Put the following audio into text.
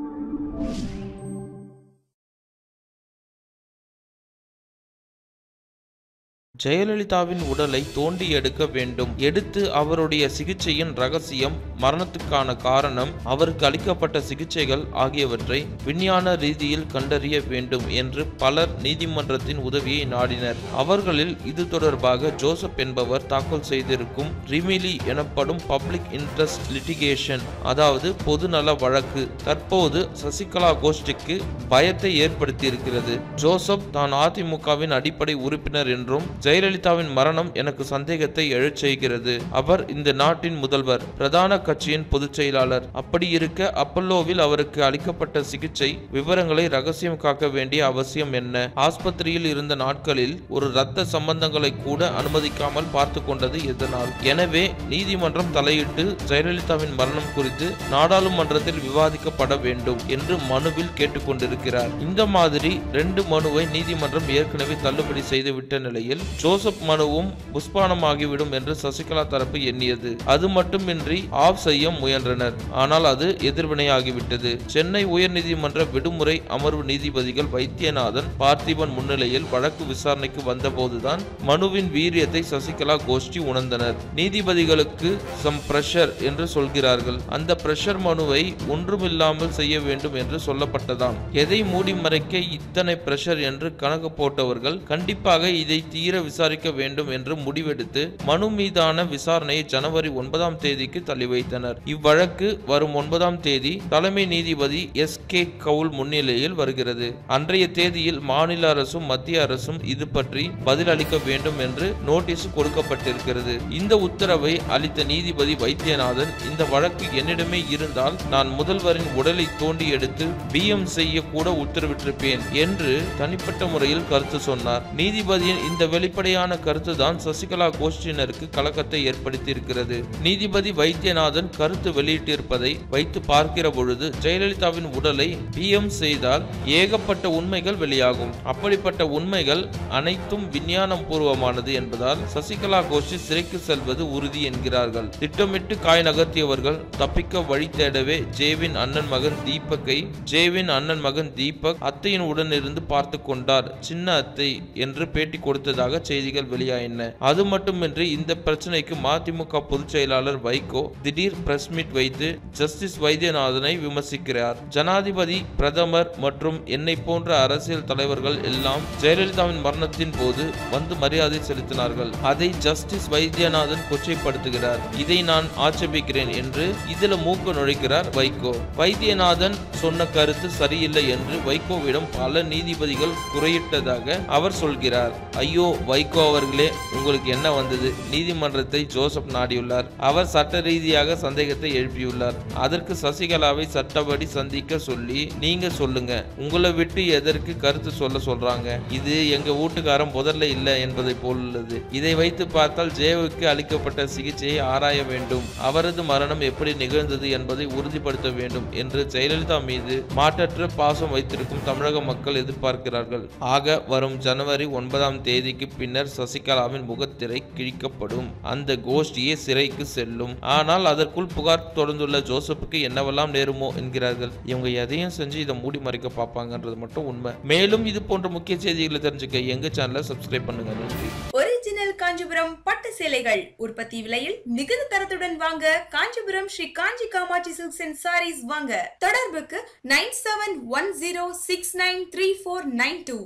ஜெயலலிதாவின் உடலை தோண்டி எடுக்க வேண்டும் எடுத்து அவருடைய சிகிச்சையின் ரகசியம் மரணத்துக்கான காரணம் அவருக்கு அளிக்கப்பட்ட சிகிச்சைகள் ஆகியவற்றை விஞ்ஞான ரீதியில் கண்டறிய வேண்டும் என்று பலர் நீதிமன்றத்தின் உதவியை நாடினர் அவர்களில் இது தொடர்பாக ஜோசப் என்பவர் தாக்கல் செய்திருக்கும் ரிமிலி எனப்படும் பப்ளிக் இன்ட்ரெஸ்ட் லிட்டிகேஷன் அதாவது பொதுநல வழக்கு தற்போது சசிகலா கோஷ்டிக்கு பயத்தை ஏற்படுத்தியிருக்கிறது ஜோசப் தான் அதிமுகவின் அடிப்படை உறுப்பினர் என்றும் ஜெயலலிதாவின் மரணம் எனக்கு சந்தேகத்தை எழச் செய்கிறது அவர் இந்த நாட்டின் முதல்வர் பிரதான கட்சியின் பொதுச் செயலாளர் அப்படி இருக்க அப்பல்லோவில் அவருக்கு அளிக்கப்பட்ட சிகிச்சை விவரங்களை ரகசியம் காக்க வேண்டிய அவசியம் என்ன ஆஸ்பத்திரியில் இருந்த நாட்களில் ஒரு இரத்த சம்பந்தங்களை கூட அனுமதிக்காமல் பார்த்து கொண்டது எதனால் எனவே நீதிமன்றம் தலையிட்டு ஜெயலலிதாவின் மரணம் குறித்து நாடாளுமன்றத்தில் விவாதிக்கப்பட வேண்டும் என்று மனுவில் கேட்டுக்கொண்டிருக்கிறார் இந்த மாதிரி ரெண்டு மனுவை நீதிமன்றம் ஏற்கனவே தள்ளுபடி செய்துவிட்ட நிலையில் ஜோசப் மனுவும் புஷ்பானமாகிவிடும் என்று சசிகலா தரப்பு எண்ணியது அது மட்டுமின்றி ஆஃப் செய்ய முயன்றனர் ஆனால் அது எதிர்வினையாகிவிட்டது சென்னை உயர்நீதிமன்ற விடுமுறை அமர்வு நீதிபதிகள் வைத்தியநாதன் பார்த்திபன் முன்னிலையில் வழக்கு விசாரணைக்கு வந்தபோதுதான் மனுவின் வீரியத்தை சசிகலா கோஷ்டி உணர்ந்தனர் நீதிபதிகளுக்கு சம் பிரஷர் என்று சொல்கிறார்கள் அந்த பிரஷர் மனுவை ஒன்றுமில்லாமல் செய்ய வேண்டும் என்று சொல்லப்பட்டதாம் எதை மூடி மறைக்க இத்தனை பிரஷர் என்று கணக்கு போட்டவர்கள் கண்டிப்பாக இதை தீர விசாரிக்க வேண்டும் என்று முடிவெடுத்து மனு மீதான விசாரணையை ஜனவரி ஒன்பதாம் தேதிக்கு தள்ளி வைத்தனர் இவ்வழக்கு வரும் ஒன்பதாம் தேதி தலைமை நீதிபதி எஸ் கே கவுல் முன்னிலையில் வருகிறது அன்றைய தேதியில் மாநில அரசும் மத்திய அரசும் இது பற்றி பதில் அளிக்க வேண்டும் என்று நோட்டீஸ் கொடுக்கப்பட்டிருக்கிறது இந்த உத்தரவை அளித்த நீதிபதி வைத்தியநாதன் இந்த வழக்கு என்னிடமே இருந்தால் நான் முதல்வரின் உடலை தோண்டி எடுத்து பிஎம் செய்ய கூட உத்தரவிட்டிருப்பேன் என்று தனிப்பட்ட முறையில் கருத்து சொன்னார் நீதிபதியின் இந்த வெளிப்படையான கருத்து தான் சசிகலா கோஷ்டியினருக்கு கலக்கத்தை ஏற்படுத்தி இருக்கிறது நீதிபதி வைத்தியநாதன் கருத்து வெளியிட்டிருப்பதை வைத்து பார்க்கிற பொழுது ஜெயலலிதாவின் உடலை பிஎம் செய்தால் ஏகப்பட்ட உண்மைகள் வெளியாகும் அப்படிப்பட்ட உண்மைகள் அனைத்தும் விஞ்ஞானம் பூர்வமானது என்பதால் சசிகலா கோஷ்டி சிறைக்கு செல்வது உறுதி என்கிறார்கள் திட்டமிட்டு காய் நகர்த்தியவர்கள் தப்பிக்க வழி தேடவே ஜேவின் அண்ணன் மகன் தீபக்கை ஜேவின் அண்ணன் மகன் தீபக் அத்தையின் உடன் இருந்து பார்த்து கொண்டார் சின்ன அத்தை என்று பேட்டி கொடுத்ததாக செய்திகள் வெளியாயின அது மட்டுமின்றி இந்த பிரச்சனைக்கு மதிமுக பொதுச் செயலாளர் வைகோ திடீர் பிரஸ் மீட் வைத்து ஜஸ்டிஸ் வைத்தியநாதனை விமர்சிக்கிறார் ஜனாதிபதி பிரதமர் மற்றும் என்னை போன்ற அரசியல் தலைவர்கள் எல்லாம் ஜெயலலிதாவின் மரணத்தின் போது வந்து மரியாதை செலுத்தினார்கள் அதை ஜஸ்டிஸ் வைத்தியநாதன் கொச்சைப்படுத்துகிறார் இதை நான் ஆட்சேபிக்கிறேன் என்று இதுல மூக்கு நுழைக்கிறார் வைகோ வைத்தியநாதன் சொன்ன கருத்து சரியில்லை என்று வைகோவிடம் பல நீதிபதிகள் குறையிட்டதாக அவர் சொல்கிறார் ஐயோ வைகோ அவர்களே உங்களுக்கு என்ன வந்தது நீதிமன்றத்தை ஜோசப் நாடியுள்ளார் அவர் சட்ட ரீதியாக சந்தேகத்தை எழுப்பியுள்ளார் அதற்கு சசிகலாவை சட்டப்படி சந்திக்க சொல்லி நீங்க சொல்லுங்க உங்களை விட்டு எதற்கு கருத்து சொல்ல சொல்றாங்க இது எங்க வீட்டுக்காரன் முதல்ல இல்லை என்பதை போல் உள்ளது இதை வைத்து பார்த்தால் ஜேவுக்கு அளிக்கப்பட்ட சிகிச்சையை ஆராய வேண்டும் அவரது மரணம் எப்படி நிகழ்ந்தது என்பதை உறுதிப்படுத்த வேண்டும் என்று ஜெயலலிதா மீது மாற்றற்ற பாசம் வைத்திருக்கும் தமிழக மக்கள் எதிர்பார்க்கிறார்கள் ஆக வரும் ஜனவரி ஒன்பதாம் தேதிக்கு பின்னர் சசிகலாவின் முகத்திரை கிழிக்கப்படும் அந்த கோஷ்டியே சிறைக்கு செல்லும் ஆனால் அதற்குள் புகார் தொடர்ந்துள்ள ஜோசப்புக்கு என்னவெல்லாம் நேருமோ என்கிறார்கள் இவங்க எதையும் செஞ்சு இதை மூடி மறைக்க பார்ப்பாங்கன்றது மட்டும் உண்மை மேலும் இது போன்ற முக்கிய செய்திகளை தெரிஞ்சுக்க எங்க சேனலை சப்ஸ்கிரைப் பண்ணுங்க நன்றி ஒரிஜினல் காஞ்சிபுரம் பட்டு சேலைகள் உற்பத்தி விலையில் மிகுந்த தரத்துடன் வாங்க காஞ்சிபுரம் ஸ்ரீ காஞ்சி காமாட்சி சில்க்ஸ் அண்ட் சாரீஸ் வாங்க தொடர்புக்கு nine seven one zero six nine three four nine two